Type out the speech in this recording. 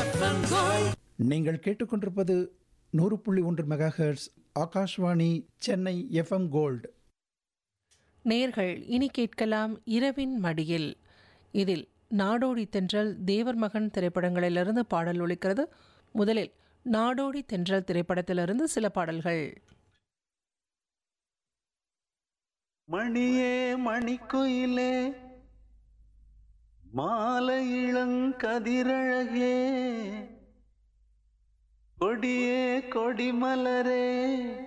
FM gold நீங்கள் கேட்டுக்கொண்டிருப்பது நூறு புள்ளி ஒன்று megahertz Akashvani Chennai FM gold நேர்கள் இனி கேட்கலாம் இரவின் மடியில் இதில் நாடோடி தென்றல் தேவர் மகன் திரைப்படங்களிலிருந்து பாடல் ஒலிக்கிறது முதலில் நாடோடி தென்றல் திரைப்படத்திலிருந்து சில பாடல்கள் மணியே மணிக்குயிலே மாலை இளங்கதிரழகே கொடியே கொடிமலரே